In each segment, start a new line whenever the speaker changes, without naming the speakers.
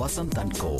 Vasanth and கோ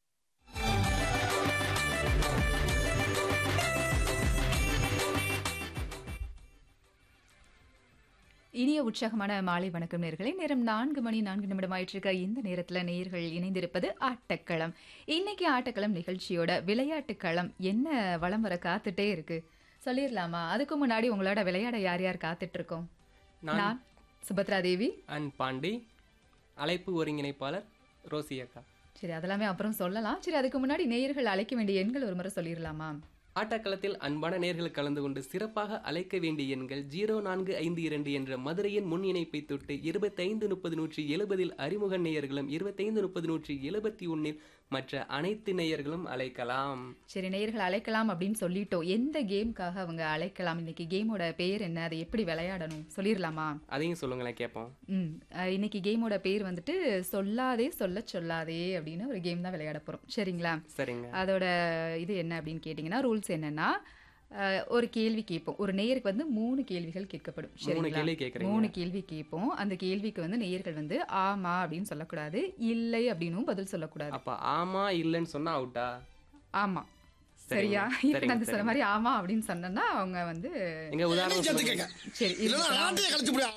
இனிய உற்சாகமான மாலை வணக்கம் நேர்களே நேரம் நான்கு மணி நான்கு நிமிடம் ஆயிட்டிருக்க இந்த நேரத்தில் நேர்கள் இணைந்திருப்பது ஆட்டக்களம் இன்னைக்கு ஆட்டக்களம் நிகழ்ச்சியோட விளையாட்டு களம் என்ன வளம் வர காத்துட்டே இருக்கு சொல்லிடலாமா அதுக்கு முன்னாடி உங்களோட விளையாட யார் யார் காத்துட்டு இருக்கோம்
நான்
நான் சுபத்ரா தேவி
அண்ட் பாண்டி அழைப்பு ஒருங்கிணைப்பாளர் ரோசி அக்கா
சரி அதெல்லாமே அப்புறம் சொல்லலாம் சரி அதுக்கு முன்னாடி நேயர்கள் அழைக்க வேண்டிய எண்கள் ஒரு முறை சொல்லிடலாமா
ஆட்டக்களத்தில் அன்பான நேர்கள் கலந்து கொண்டு சிறப்பாக அழைக்க வேண்டிய எண்கள் ஜீரோ நான்கு ஐந்து இரண்டு என்ற மதுரையின் முன் இணைப்பை தொட்டு இருபத்தைந்து முப்பது நூற்றி எழுபதில் அறிமுக நேயர்களும் இருபத்தைந்து முப்பது நூற்றி எழுபத்தி ஒன்னில் மற்ற அனைத்து நேயர்களும் அழைக்கலாம்
சரி நேயர்கள் அழைக்கலாம் அப்படின்னு சொல்லிட்டோம் எந்த கேம்க்காக அவங்க அழைக்கலாம் இன்னைக்கு கேமோட பெயர் என்ன அதை எப்படி விளையாடணும் சொல்லிடலாமா
அதையும் சொல்லுங்களேன் கேட்போம்
ம் அஹ் இன்னைக்கு கேமோட பேர் வந்துட்டு சொல்லாதே சொல்ல சொல்லாதே அப்படின்னு ஒரு கேம் தான் விளையாட போகிறோம் சரிங்களா
சரிங்க
அதோட இது என்ன அப்படின்னு கேட்டிங்கன்னா ரூல்ஸ் என்னன்னா அஹ், ஒரு கேள்வி கேட்போம் ஒரு நேயருக்கு வந்து மூணு கேள்விகள் கேட்கப்படும்
மூணு
சரிங்களா
கேள்வி கேட்குறீங்க
மூணு கேள்வி கேட்போம் அந்த கேள்விக்கு வந்து நேயர்கள் வந்து ஆமா அப்படின்னு சொல்லக்கூடாது இல்லை அப்படின்னும் பதில் சொல்லக்கூடாது
அப்ப ஆமா இல்லைன்னு சொன்னா அவுட்டா
ஆமா
சரிங்க,
சரியா இப்ப
சரிங்க,
நான் சொன்ன
சரிங்க.
மாதிரி ஆமா அப்படின்னு சொன்னேன்னா அவங்க வந்து
எங்க உதாரணம் சொல்லுங்க.
சரி இப்ப
இல்லைன்னா
நான்
ஆட்டையை கழிச்சு முடியும்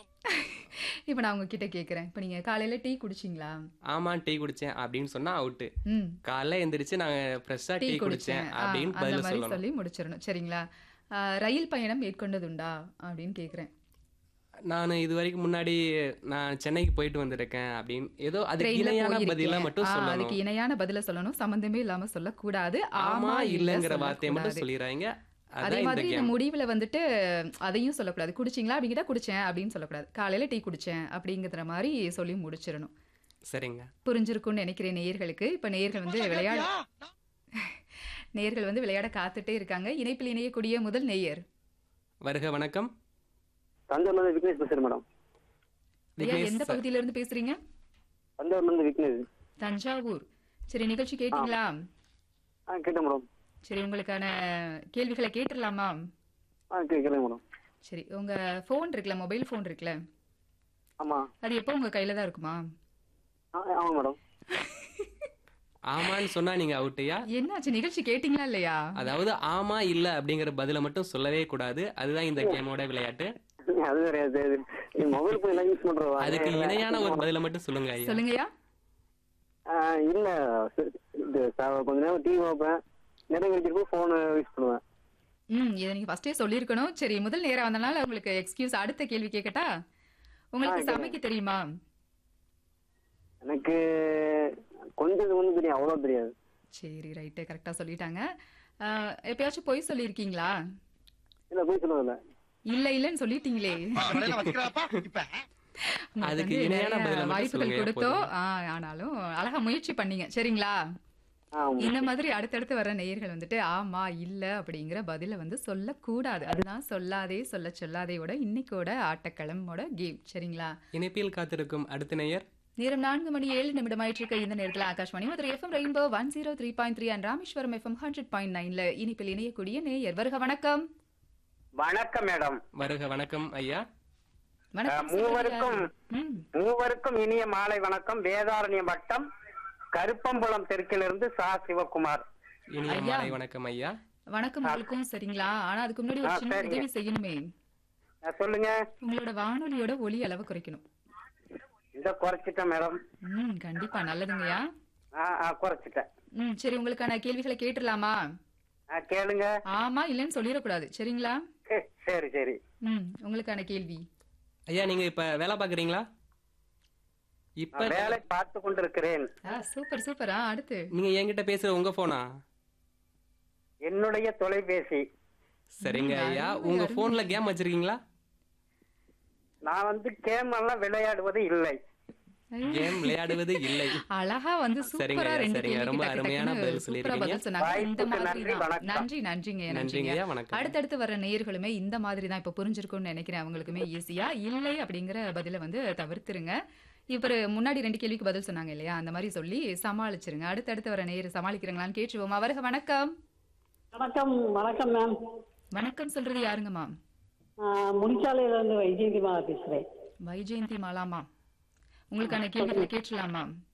இப்ப நான் உங்ககிட்ட கேக்குறேன் இப்ப நீங்க காலையில டீ குடிச்சிங்களா
ஆமா டீ குடிச்சேன் அப்படின்னு சொன்னா அவுட்டு
ம்
காலைல எந்திரிச்சு நாங்க ஃப்ரெஷ்ஷா
டீ
டீ
குடிச்சேன்
குடிச்சேன்
ஆ,
அப்படின்னு
அந்த
பதில்
மாதிரி
சொல்லணும்
சொல்லி முடிச்சிடணும் சரிங்களா ஆ, ரயில் பயணம் மேற்கொண்டதுண்டா அப்படின்னு கேக்குறேன்
நான் இது வரைக்கும் முன்னாடி நான் சென்னைக்கு போயிட்டு வந்திருக்கேன் அப்படின்னு ஏதோ அதுக்கு
ட்ரெயின்ல
இணையான பதிலா
போயிருக்கேன்.
மட்டும்
ஆ,
சொல்லணும்
அதுக்கு இணையான பதில சொல்லணும் சம்பந்தமே இல்லாம சொல்லக்கூடாது
ஆமா இல்லைங்கிற
இல்ல
வார்த்தையை மட்டும்
சொல்லக்கூடாது.
சொல்லிடுறாங்க
அதே
அதான் இந்த
மாதிரி இந்த
கேம்
முடிவுல வந்துட்டு அதையும் சொல்லக்கூடாது குடிச்சிங்களா அப்படிங்கிட்ட குடிச்சேன் அப்படின்னு சொல்லக்கூடாது காலையில டீ குடிச்சேன் அப்படிங்கிற மாதிரி சொல்லி முடிச்சிடணும்
சரிங்க
புரிஞ்சிருக்கும்னு நினைக்கிறேன் நேயர்களுக்கு இப்ப நேயர்கள் வந்து விளையாட நேயர்கள் வந்து விளையாட காத்துட்டே இருக்காங்க இணைப்பில் இணையக்கூடிய முதல் நேயர்
வருக வணக்கம்
தஞ்சாவூர்ல இருந்து விக்னேஷ் பேசுறேன் மேடம்
ஐயா
விக்னேஷ்
எந்த
சார்.
பகுதியில இருந்து பேசுறீங்க
தஞ்சாவூர்ல இருந்து விக்னேஷ்
தஞ்சாவூர் சரி நிகழ்ச்சி கேட்டீங்களா
ஆ கேட்டேன் மேடம்
சரி உங்களுக்கான கேள்விகளை கேட்டுடலாமா
ஆ கேட்கறேன் மேடம்
சரி உங்க ஃபோன் இருக்குல்ல மொபைல் ஃபோன் இருக்குல்ல
ஆமா
அது எப்போ உங்க கையில தான் இருக்குமா
ஆ ஆமா மேடம்
ஆமான்னு சொன்னா நீங்க அவுட்டையா
என்னாச்சு நிகழ்ச்சி கேட்டீங்களா இல்லையா
அதாவது ஆமா இல்ல அப்படிங்கிற பதில மட்டும் சொல்லவே கூடாது அதுதான் இந்த கேமோட விளையாட்டு
அது வேற அது நீ மொபைல் போய் எல்லாம் யூஸ் பண்றோம்
அதுக்கு இணையான ஒரு பதில மட்டும் சொல்லுங்க ஐயா
சொல்லுங்கய்யா
இல்ல ச- இது ச- கொஞ்ச நேரம் டிவி பார்ப்பேன் நேரம் கழிச்சிருப்போம் போன் யூஸ் பண்ணுவேன்
ம் இதை நீங்க ஃபர்ஸ்டே சொல்லியிருக்கணும் சரி முதல் நேரம் வந்தனால உங்களுக்கு எக்ஸ்கியூஸ் அடுத்த கேள்வி கேட்கட்டா உங்களுக்கு
கேளுங்க.
சமைக்க தெரியுமா
எனக்கு கொஞ்சம் கொஞ்சம் தெரியும் அவ்வளவு தெரியாது
சரி ரைட்டு கரெக்டா சொல்லிட்டாங்க ஆஹ், எப்பயாச்சும் பொய் சொல்லியிருக்கீங்களா
இல்ல போய் சொல்லுவதில்ல
இல்ல இல்லன்னு சொல்லிட்டீங்களே உங்களுக்கு
அதுக்கு
வந்து
இணையான
நிறைய
பதில மட்டும்
வாய்ப்புகள்
சொல்லுங்க
கொடுத்தோம் ஆ, ஆனாலும் அழகா முயற்சி பண்ணீங்க சரிங்களா
ஆமா
இந்த மாதிரி அடுத்தடுத்து வர நேயர்கள் வந்துட்டு ஆமா இல்ல அப்படிங்கிற பதில வந்து சொல்லக்கூடாது அதுதான் சொல்லாதே சொல்ல சொல்லாதேயோட இன்னைக்கோட ஆட்டக்களமோட கேம் சரிங்களா
இணைப்பில் காத்திருக்கும் அடுத்த நேயர்
நேரம் நான்கு மணி ஏழு நிமிடம் ஆயிட்டு இருக்க இந்த நேரத்தில் Akashvani Madurai FM rainbow one zero three point three and Rameswaram FM hundred point நைன்ல இனிப்பில் இணையக்கூடிய நேயர் வருக வணக்கம்
வணக்கம் மேடம்
வருக வணக்கம் ஐயா
வணக்கம்
அஹ், மூவருக்கும்
சொல்லுங்க. ம்,
மூவருக்கும் இனிய மாலை வணக்கம் வேதாரண்ய வட்டம் கருப்பம்புலம் தெற்கிலிருந்து சா சிவகுமார்
இனிய
ஐயா.
மாலை வணக்கம் ஐயா
வணக்கம் உங்களுக்கும் சரிங்களா ஆனா அதுக்கு முன்னாடி ஒரு
ஆ,
சின்ன
சரிங்க.
உதவி செய்யணுமே
அஹ், சொல்லுங்க
உங்களோட வானொலியோட ஒலி அளவு குறைக்கணும்
இத குறைச்சிட்டேன் மேடம்
ம் கண்டிப்பா நல்லதுங்கய்யா
ஆ ஆ குறைச்சிட்டேன்
ம் சரி உங்களுக்கான கேள்விகளை கேட்டுடலாமா
ஆ, கேளுங்க
ஆமா இல்லைன்னு சொல்லிடக்கூடாது சரிங்களா
சே- சரி சரி
ம் உங்களுக்கான கேள்வி
ஐயா நீங்க இப்ப வேலை பாக்குறீங்களா இப்ப
நான் வேலை பார்த்து கொண்டிருக்கிறேன்
ஆ சூப்பர் சூப்பரா அடுத்து
நீங்க என்கிட்ட பேசுற உங்க போனா
என்னுடைய தொலைபேசி
சரிங்க
ம்,
ஐயா
அருமை,
உங்க
அருமை.
போன்ல கேம் வச்சிருக்கீங்களா
நான் வந்து கேம் எல்லாம் விளையாடுவது இல்லை
கேம் விளையாடுவது இல்லை
அழகா வந்து
சரிங்க
சூப்பரா
ஐயா,
ரெண்டு
சரிங்க.
கேள்வி
ரொம்ப
டக்கு
அருமையான
டக்குன்னு
பதில்
சூப்பரா
சொல்லியிருக்கீங்க.
பதில் சொன்னாங்க இந்த
வாய்ப்புக்கு
மாதிரி
நன்றி,
தான்
வணக்கம்.
நன்றி நன்றிங்க
நன்றிங்க
நன்றிங்க
ஐயா வணக்கம்
அடுத்தடுத்து வர நேயர்களுமே இந்த மாதிரி தான் இப்ப புரிஞ்சிருக்கும்னு நினைக்கிறேன் அவங்களுக்குமே ஈஸியா இல்லை அப்படிங்கிற பதில வந்து தவிர்த்துருங்க இப்ப முன்னாடி ரெண்டு கேள்விக்கு பதில் சொன்னாங்க இல்லையா அந்த மாதிரி சொல்லி சமாளிச்சிருங்க அடுத்தடுத்து வர நேயர் சமாளிக்கிறாங்களான்னு கேட்டுருவோம் அவருக வணக்கம்
வணக்கம் வணக்கம் மேம்
வணக்கம் சொல்றது யாருங்கம்மா
முடிச்சாலையில இருந்து வைஜெயந்தி மாலா பேசுறேன்
வைஜெயந்தி மாலாமா உங்களுக்கான கேள்விகளை கேட்டுலாமா